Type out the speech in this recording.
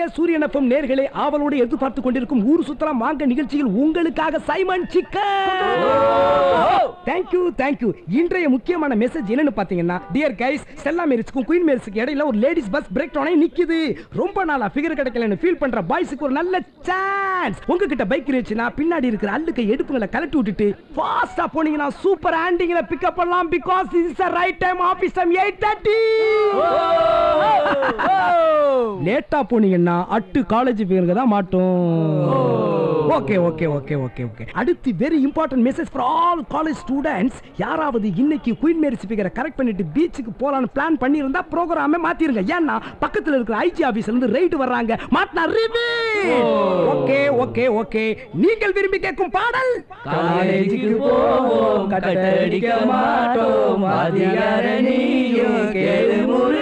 சூரியன் எஃப்எம் நேர்களே ஆவலோடு எதிர்பார்த்து கொண்டிருக்கும் ஊர் சுத்தலாம் வாங்க நிகழ்ச்சியில் உங்களுக்காக சைமன் சிக்கன் தேங்க்யூ தேங்க்யூ இன்றைய முக்கியமான மெசேஜ் என்னன்னு பாத்தீங்கன்னா டியர் கைஸ் ஸ்டெல்லா மேரிஸ்க்கும் குயின் மேரிஸ்க்கு இடையில ஒரு லேடிஸ் பஸ் பிரேக் டவுன் நிக்குது ரொம்ப நாளா ஃபிகர் கிடைக்கலன்னு ஃபீல் பண்ற பாய்ஸுக்கு ஒரு நல்ல சான்ஸ் உங்ககிட்ட பைக் இருந்துச்சுன்னா பின்னாடி இருக்கிற அல்லுக்கு எடுப்புங்களை கலட்டி விட்டுட்டு ஃபாஸ்டா போனீங்கன்னா சூப்பர் ஹேண்டிங்ல பிக்கப் பண்ணலாம் because is the right time office time 8:30 லேட்டா போனீங்கன்னா அட்டு காலேஜ் பேருங்க தான் மாட்டோம் okay okay okay okay okay அடுத்து very important message for all college students யாராவது இன்னைக்கு குயின் மேரி ஸ்பீக்கரை கரெக்ட் பண்ணிட்டு பீச்சுக்கு போலான்னு பிளான் பண்ணியிருந்தா ப்ரோக்ராமே மாத்திருங்க ஏன்னா பக்கத்துல இருக்கிற ஐஜி ஆபீஸ்ல இருந்து ரைடு வர்றாங்க மாட்டினா ரிவி ஓகே ஓகே ஓகே நீங்கள் விரும்பி கேட்கும் பாடல் காலேஜுக்கு போவோம் கட்டடிக்க மாட்டோம் வாத்தியார நீயும் கேளு முறை